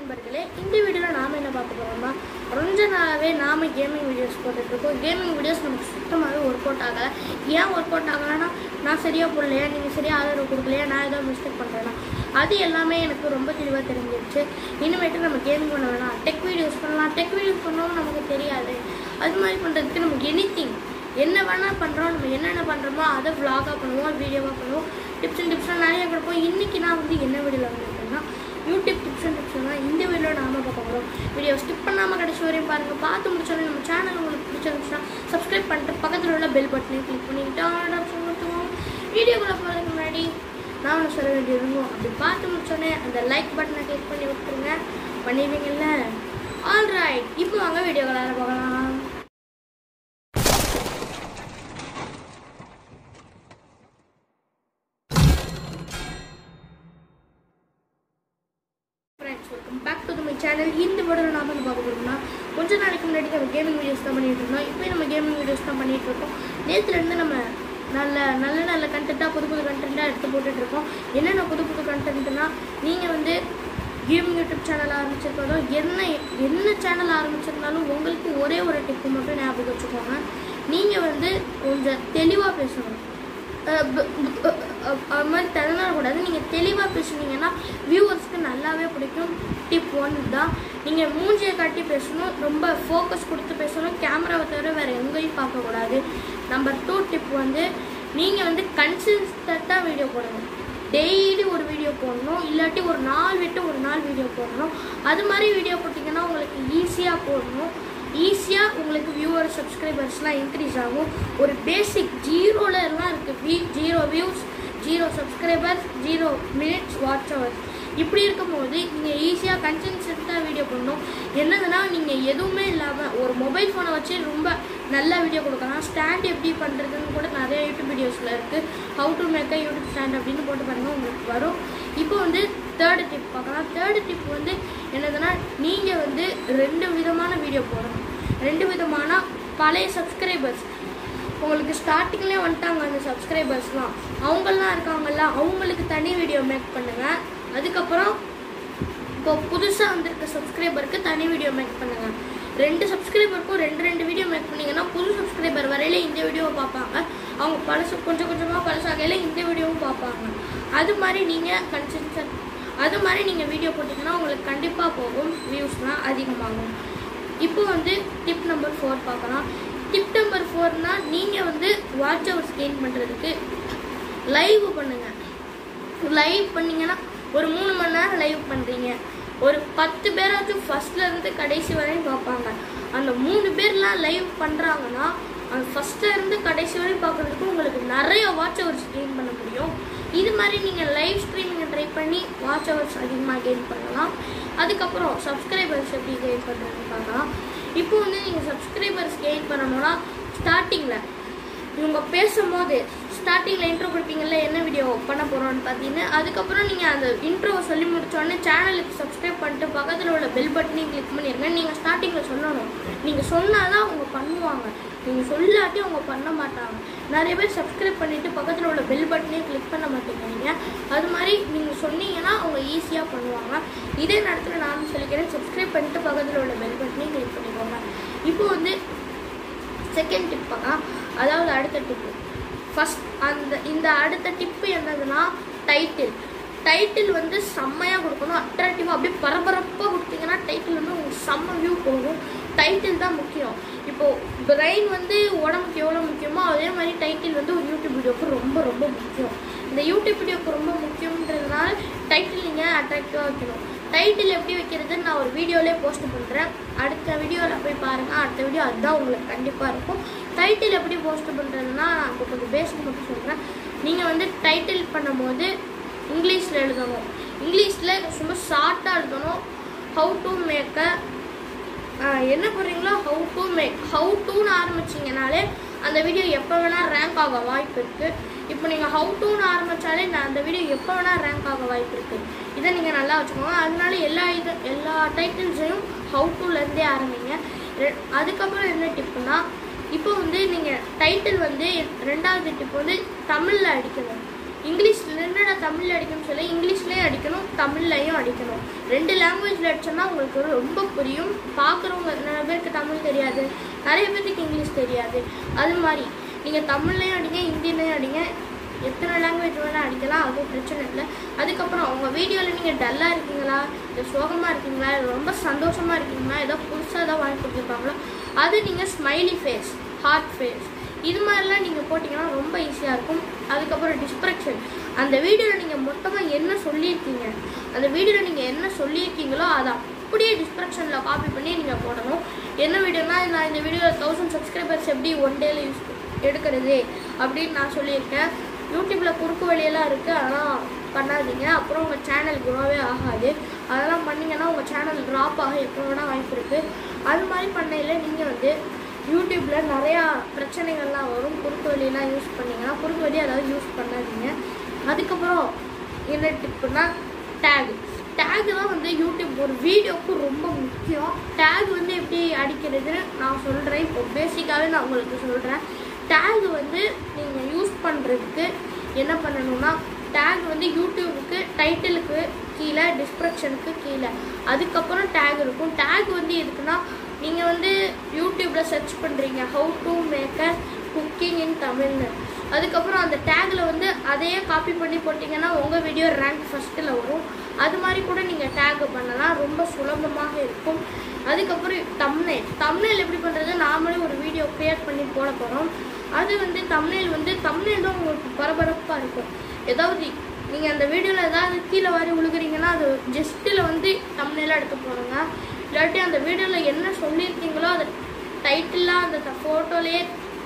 நண்பர்களே இந்த வீடியோவில் நாம் என்ன பார்க்க போகிறோம்னா கொஞ்ச நாளாகவே நாம் கேமிங் வீடியோஸ் போட்டுட்ருக்கோம் கேமிங் வீடியோஸ் நமக்கு சுத்தமாகவே ஒர்க் அவுட் ஆகலை ஏன் ஒர்க் அவுட் ஆகலைன்னா நான் சரியாக போடலையா நீங்கள் சரியாக ஆதரவு கொடுக்கலையா நான் ஏதோ மிஸ்டேக் பண்ணுறேன்னா அது எல்லாமே எனக்கு ரொம்ப தெளிவாக தெரிஞ்சிருச்சு இனிமேட்டு நம்ம கேமிங் பண்ண வேணாம் டெக் வீடியோஸ் பண்ணலாம் டெக் வீடியோஸ் பண்ணவும் நமக்கு தெரியாது அது மாதிரி பண்ணுறதுக்கு நமக்கு எனிதிங் என்ன வேணால் பண்ணுறோம் நம்ம என்னென்ன பண்ணுறோமோ அதை vlog-ஆ பண்ணுவோம் வீடியோவாக பண்ணுவோம் டிப்ஸ் அண்ட் டிப்ஸ்லாம் நிறைய கொடுப்போம் இன்றைக்கி நான் வந்து என்ன வீடியோவில் வந்திருக்கேன்னா யூடியூப் டிப்ஸ் அண்ட் டிப்ஸ் தான் இந்த வீடியோவில் நாம பார்க்க போகிறோம் வீடியோ ஸ்கிப் பண்ணாமல் கடைசி வரையும் பாருங்கள் பார்த்து முடிச்சோடனே நம்ம சேனல் உங்களுக்கு பிடிச்சிருந்துச்சுன்னா சப்ஸ்கிரைப் பண்ணிட்டு பக்கத்தில் உள்ள பெல் பட்டனை கிளிக் பண்ணிட்டு ஆல் ஆப்ஷன் கொடுத்துவோம் வீடியோக்குள்ளே போகிறதுக்கு முன்னாடி நான் ஒன்று சொல்ல வேண்டியது இருந்தோம் அப்படி பார்த்து முடிச்சோடனே அந்த லைக் பட்டனை கிளிக் பண்ணி விட்டுருங்க பண்ணிடுவீங்கல்ல ஆல் ரைட் இப்போ வாங்க வீடியோக்களை பார்க்கலாம் friends welcome back to my channel இந்த வீடியோவில் நாம என்ன பார்க்க போகிறோம்னா கொஞ்ச நாளைக்கு முன்னாடி நம்ம கேமிங் வீடியோஸ் தான் பண்ணிட்டு இருந்தோம் இப்போ நம்ம கேமிங் வீடியோஸ் தான் பண்ணிட்டு இருக்கோம் நேற்றுலேருந்து நம்ம நல்ல நல்ல நல்ல கண்டென்ட்டாக புது புது கண்டென்ட்டாக எடுத்து போட்டுட்டு இருக்கோம் என்னென்ன புது புது கண்டென்ட்னா நீங்கள் வந்து கேமிங் யூடியூப் சேனல் ஆரம்பிச்சிருக்கதோ என்ன என்ன சேனல் ஆரம்பிச்சிருந்தாலும் உங்களுக்கு ஒரே ஒரு டிப்பு மட்டும் ஞாபகம் வச்சுக்கோங்க நீங்கள் வந்து கொஞ்சம் தெளிவாக பேசணும் அஹ் ப- ப- அஹ் அது மாதிரி தடுமாறக்கூடாது நீங்கள் தெளிவாக பேசுனீங்கன்னா வியூவர்ஸ்க்கு நல்லாவே பிடிக்கும் டிப் ஒன் தான் நீங்கள் மூஞ்சியை காட்டி பேசணும் ரொம்ப ஃபோக்கஸ் கொடுத்து பேசணும் கேமராவை தவிர வேறு எங்கேயும் பார்க்கக்கூடாது நம்பர் டூ டிப் வந்து நீங்கள் வந்து கன்சிஸ்டண்ட்டாக வீடியோ போடணும் டெய்லி ஒரு வீடியோ போடணும் இல்லாட்டி ஒரு நாள் விட்டு ஒரு நாள் வீடியோ போடணும் அது மாதிரி வீடியோ போட்டிங்கன்னா உங்களுக்கு ஈஸியாக போடணும் ஈஸியாக உங்களுக்கு வியூவர் சப்ஸ்கிரைபர்ஸ்லாம் இன்க்ரீஸ் ஆகும் ஒரு பேசிக் ஜீரோல எல்லாம் இருக்குது வி zero views zero subscribers zero minutes watch hours இப்படி இருக்கும்போது நீங்கள் ஈஸியாக கன்சிஸ்டண்ட்டாக வீடியோ பண்ணணும் என்னதுன்னா நீங்கள் எதுவுமே இல்லாமல் ஒரு மொபைல் ஃபோனை வச்சு ரொம்ப நல்ல வீடியோ கொடுக்கலாம் ஸ்டாண்ட் எப்படி பண்ணுறதுன்னு கூட நிறைய யூடியூப் வீடியோஸில் இருக்குது how to make a YouTube stand அப்படின்னு போட்டு பாருங்கள் உங்களுக்கு வரும் இப்போ வந்து தேர்டு டிப் பார்க்கலாம் தேர்டு டிப் வந்து என்னதுன்னா நீங்கள் வந்து ரெண்டு விதமான வீடியோ போடணும் ரெண்டு விதமான பழைய சப்ஸ்கிரைபர்ஸ் உங்களுக்கு ஸ்டார்டிங்லேயே வந்துட்டாங்க அந்த சப்ஸ்கிரைபர்ஸ்லாம் அவங்கெல்லாம் இருக்காங்கல்ல அவங்களுக்கு தனி வீடியோ மேக் பண்ணுங்கள் அதுக்கப்புறம் இப்போ புதுசாக வந்திருக்க சப்ஸ்கிரைபருக்கு தனி வீடியோ மேக் பண்ணுங்கள் ரெண்டு சப்ஸ்கிரைபருக்கும் ரெண்டு ரெண்டு வீடியோ மேக் பண்ணீங்கன்னா புது சப்ஸ்கிரைபர் வரையில இந்த வீடியோவை பார்ப்பாங்க அவங்க பழசு கொஞ்சம் கொஞ்சமாக பழசாகையில் இந்த வீடியோவும் பார்ப்பாங்க அது மாதிரி நீங்கள் கன்சிஸ்டன்ட் அது மாதிரி நீங்கள் வீடியோ போட்டிங்கன்னா உங்களுக்கு கண்டிப்பாக போகும் வியூஸ்லாம் அதிகமாகும் இப்போ வந்து டிப் நம்பர் ஃபோர் பார்க்கலாம் டிப் நம்பர் ஃபோர்னால் நீங்கள் வந்து வாட்ச் ஹவர்ஸ் கெயின் பண்ணுறதுக்கு லைவ் பண்ணுங்கள் லைவ் பண்ணீங்கன்னா ஒரு மூணு மணி நேரம் லைவ் பண்ணுறீங்க ஒரு பத்து பேராச்சும் ஃபர்ஸ்ட்ல இருந்து கடைசி வரையும் பார்ப்பாங்க அந்த மூணு பேர்லாம் லைவ் பண்ணுறாங்கன்னா அந்த ஃபர்ஸ்ட்ல இருந்து கடைசி வரையும் பார்க்குறதுக்கு உங்களுக்கு நிறைய வாட்ச் ஹவர்ஸ் கெயின் பண்ண முடியும் இது மாதிரி நீங்கள் லைவ் ஸ்ட்ரீமிங்கை ட்ரை பண்ணி வாட்ச் ஹவர்ஸ் அதிகமாக கெயின் பண்ணலாம் அதுக்கப்புறம் சப்ஸ்கிரைபர்ஸ் எப்படி கெயின் பண்ணுறதுன்னு பார்க்கலாம் இப்போ வந்து நீங்கள் சப்ஸ்கிரைபர்ஸ் கெயின் பண்ணணும்னா ஸ்டார்டிங்கில் இவங்க பேசும்போது ஸ்டார்டிங்கில் இன்ட்ரோ கொடுப்பீங்கல்ல என்ன வீடியோ பண்ண போகிறோம்னு பார்த்தீங்கன்னா அதுக்கப்புறம் நீங்கள் அந்த இன்ட்ரோவை சொல்லி முடிச்சோடனே சேனலுக்கு சப்ஸ்கிரைப் பண்ணிட்டு பக்கத்தில் உள்ள பெல் பட்டனையும் கிளிக் பண்ணிடுங்க நீங்கள் ஸ்டார்டிங்கில் சொல்லணும் நீங்கள் சொன்னால் தான் அவங்க பண்ணுவாங்க நீங்கள் சொல்லாட்டி அவங்க பண்ண மாட்டாங்க நிறைய பேர் சப்ஸ்கிரைப் பண்ணிவிட்டு பக்கத்தில் உள்ள பெல் பட்டனையும் கிளிக் பண்ண மாட்டேங்கிறீங்க அது மாதிரி நீங்கள் சொன்னீங்கன்னா அவங்க ஈஸியாக பண்ணுவாங்க இதே நேரத்தில் நானும் சொல்லிக்கிறேன் சப்ஸ்கிரைப் பண்ணிட்டு பக்கத்தில் உள்ள பெல் பட்டனையும் கிளிக் பண்ணிக்கோங்க இப்போ வந்து செகண்ட் டிப் பார்க்கலாம் அதாவது அடுத்த டிப்பு ஃபஸ்ட் அந்த இந்த அடுத்த டிப்பு என்னதுன்னா டைட்டில் டைட்டில் வந்து செம்மையாக கொடுக்கணும் அட்ராக்டிவாக அப்படியே பரபரப்பாக கொடுத்தீங்கன்னா டைட்டில் வந்து உங்களுக்கு செம்ம வியூ போகும் டைட்டில் தான் முக்கியம் இப்போது பிரெயின் வந்து உடம்புக்கு எவ்வளோ முக்கியமோ அதே மாதிரி டைட்டில் வந்து ஒரு யூடியூப் வீடியோக்கு ரொம்ப ரொம்ப முக்கியம் இந்த யூடியூப் வீடியோக்கு ரொம்ப முக்கியன்றதுனால டைட்டில் நீங்கள் அட்ராக்டிவாக வைக்கணும் டைட்டில் எப்படி வைக்கிறதுன்னு நான் ஒரு வீடியோலேயே போஸ்ட் பண்ணுறேன் அடுத்த வீடியோவில் போய் பாருங்கள் அடுத்த வீடியோ அதுதான் உங்களுக்கு கண்டிப்பாக இருக்கும் டைட்டில் எப்படி போஸ்ட் பண்ணுறதுன்னா நான் இப்போ கொஞ்சம் பேசிக் மட்டும் சொல்கிறேன் நீங்கள் வந்து டைட்டில் பண்ணும்போது இங்கிலீஷில் எழுதணும் இங்கிலீஷில் சும்மா ஷார்ட்டாக எழுதணும் ஹவு டு மேக்க என்ன பண்ணுறீங்களோ ஹவு டு மேக் ஹவு டுன்னு ஆரம்பிச்சிங்கனாலே அந்த வீடியோ எப்போ வேணால் ரேங்க் ஆக வாய்ப்பு இருக்குது இப்போ நீங்கள் ஹவு டுன்னு ஆரம்பித்தாலே நான் அந்த வீடியோ எப்போ வேணால் ரேங்க் ஆக வாய்ப்பு இருக்குது இதை நீங்கள் நல்லா வச்சுக்கோங்க அதனால எல்லா இது எல்லா டைட்டில்ஸையும் ஹவு டுலேருந்தே ஆரம்பிங்க ரெ- அதுக்கப்புறம் என்ன டிப்புனா இப்போ வந்து நீங்கள் டைட்டில் வந்து ரெண்டாவது டிப் வந்து தமிழில் அடிக்கணும் இங்கிலீஷ்லேருந்து நான் தமிழில் அடிக்கணும்னு சொல்லி இங்கிலீஷ்லேயும் அடிக்கணும் தமிழ்லையும் அடிக்கணும் ரெண்டு லாங்குவேஜில் அடிச்சோன்னா உங்களுக்கு ரொம்ப புரியும் பார்க்குறவங்க நிறைய பேருக்கு தமிழ் தெரியாது நிறைய பேருக்கு இங்கிலீஷ் தெரியாது அது மாதிரி நீங்கள் தமிழ்லையும் அடிங்க ஹிந்திலையும் அடிங்க எத்தனை லாங்குவேஜ் வேணால் அடிக்கலாம் அதுவும் பிரச்சனை இல்லை அதுக்கப்புறம் உங்கள் வீடியோவில் நீங்கள் டல்லாக இருக்கீங்களா இல்லை சோகமாக இருக்கீங்களா இல்லை ரொம்ப சந்தோஷமாக இருக்கீங்களா ஏதோ புதுசாக ஏதோ வாங்கி கொடுத்துருப்பாங்களோ அது நீங்கள் ஸ்மைலி ஃபேஸ் ஹார்ட் ஃபேஸ் இது மாதிரிலாம் நீங்கள் போட்டிங்கன்னா ரொம்ப ஈஸியாக இருக்கும் அதுக்கப்புறம் டிஸ்கிரிப்ஷன் அந்த வீடியோவில் நீங்கள் மொத்தமாக என்ன சொல்லியிருக்கீங்க அந்த வீடியோவில் நீங்கள் என்ன சொல்லியிருக்கீங்களோ அதை அப்படியே டிஸ்கிரிப்ஷனில் காப்பி பண்ணி நீங்கள் போடணும் என்ன வீடியோனா நான் இந்த வீடியோவில் தௌசண்ட் சப்ஸ்கிரைபர்ஸ் எப்படி ஒன் டேல யூஸ் எடுக்கிறது அப்படின்னு நான் சொல்லியிருக்கேன் யூடியூப்பில் குறுக்கு வழியெல்லாம் இருக்குது அதெல்லாம் பண்ணாதீங்க அப்புறம் உங்கள் சேனல் குரோவே ஆகாது அதெல்லாம் பண்ணிங்கன்னா உங்கள் சேனல் ட்ராப் ஆக எப்போ வேணால் வாய்ப்பு இருக்குது அது மாதிரி பண்ணையில் நீங்கள் வந்து யூடியூப்பில் நிறையா பிரச்சனைகள்லாம் வரும் குறுக்கு வழியெல்லாம் யூஸ் பண்ணிங்கன்னா குறுக்கு வழி அதாவது யூஸ் பண்ணாதீங்க அதுக்கப்புறம் என்ன டிப்புனா டேக் டேக் தான் வந்து யூடியூப் ஒரு வீடியோவுக்கு ரொம்ப முக்கியம் டேக் வந்து எப்படி அடிக்கிறதுன்னு நான் சொல்கிறேன் இப்போ பேசிக்காகவே நான் உங்களுக்கு சொல்கிறேன் டேக் வந்து நீங்கள் யூஸ் பண்ணுறதுக்கு என்ன பண்ணணும்னா டேக் வந்து யூடியூபுக்கு டைட்டிலுக்கு கீழே டிஸ்கிரிப்ஷனுக்கு கீழே அதுக்கப்புறம் டேக் இருக்கும் டேக் வந்து எதுக்குன்னா நீங்கள் வந்து யூடியூப்பில் சர்ச் பண்ணுறீங்க how to make a cooking in தமிழ்னு அதுக்கப்புறம் அந்த டேக்கில் வந்து அதையே காப்பி பண்ணி போட்டிங்கன்னா உங்கள் வீடியோ ரேங்க் ஃபஸ்ட்டில் வரும் அது மாதிரி கூட நீங்கள் டேக் பண்ணலாம் ரொம்ப சுலபமாக இருக்கும் அதுக்கப்புறம் தம்னேல் தம்னேல் எப்படி பண்ணுறது நாமளே ஒரு வீடியோ க்ரியேட் பண்ணி போட போகிறோம் அது வந்து தம்னேல் வந்து தம்னேல் தான் உங்களுக்கு பரபரப்பாக இருக்கும் ஏதாவது நீங்கள் அந்த வீடியோவில் ஏதாவது கீழே வாரி விழுகுறீங்கன்னா அது ஜஸ்ட்டில் வந்து தம்னேலாக எடுக்க போகிறோங்க இல்லாட்டி அந்த வீடியோவில் என்ன சொல்லியிருக்கீங்களோ அது டைட்டிலாக அந்த ஃபோட்டோலேயே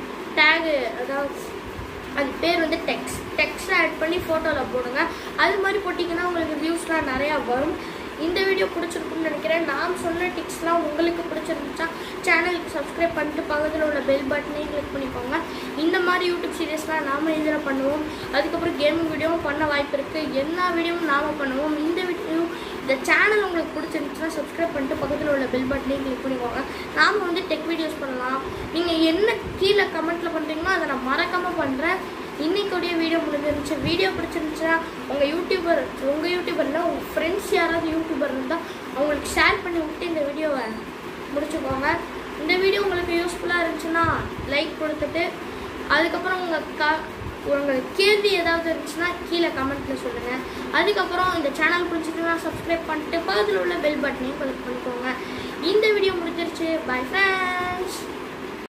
டேகு அதாவது அது பேர் வந்து டெக்ஸ் டெக்ஸ்ட் ஆட் பண்ணி ஃபோட்டோவில் போடுங்க அது மாதிரி போட்டிங்கன்னா உங்களுக்கு வியூஸ்லாம் நிறையா வரும் இந்த வீடியோ பிடிச்சிருக்குன்னு நினைக்கிறேன் நான் சொன்ன டிப்ஸ்லாம் உங்களுக்கு பிடிச்சிருந்துச்சா சேனலுக்கு சப்ஸ்கிரைப் பண்ணிட்டு பக்கத்தில் உள்ள பெல் பட்டனையும் கிளிக் பண்ணிக்கோங்க இந்த மாதிரி யூடியூப் சீரியஸ்லாம் நாம் இதில் பண்ணுவோம் அதுக்கப்புறம் கேமிங் வீடியோவும் பண்ண வாய்ப்பு இருக்குது எல்லா வீடியோவும் நாம் பண்ணுவோம் இந்த வீடியோ இந்த சேனல் உங்களுக்கு பிடிச்சிருந்துச்சுன்னா சப்ஸ்கிரைப் பண்ணிட்டு பக்கத்தில் உள்ள பெல் பட்டனையும் கிளிக் பண்ணிக்கோங்க நாம் வந்து டெக் வீடியோஸ் பண்ணலாம் நீங்கள் என்ன கீழே கமெண்ட்டில் பண்ணுறீங்களோ அதை நான் மறக்காமல் பண்ணுறேன் இன்னைக்குடைய வீடியோ முடிஞ்சிருந்துச்சு வீடியோ பிடிச்சிருந்துச்சுன்னா உங்கள் யூடியூபர் உங்கள் யூடியூபரில் உங்கள் ஃப்ரெண்ட்ஸ் யாராவது யூடியூபர் இருந்தால் அவங்களுக்கு ஷேர் பண்ணி விட்டு இந்த வீடியோவை முடிச்சுக்கோங்க இந்த வீடியோ உங்களுக்கு யூஸ்ஃபுல்லாக இருந்துச்சுன்னா லைக் கொடுத்துட்டு அதுக்கப்புறம் உங்கள் க உங்களுக்கு கேள்வி ஏதாவது இருந்துச்சுன்னா கீழே கமெண்ட்டில் சொல்லுங்கள் அதுக்கப்புறம் இந்த சேனல் பிடிச்சிட்டுனா சப்ஸ்கிரைப் பண்ணிட்டு பக்கத்தில் உள்ள பெல் பட்டனையும் கிளிக் பண்ணிக்கோங்க இந்த வீடியோ முடிஞ்சிருச்சு பை ஃப்ரெண்ட்ஸ்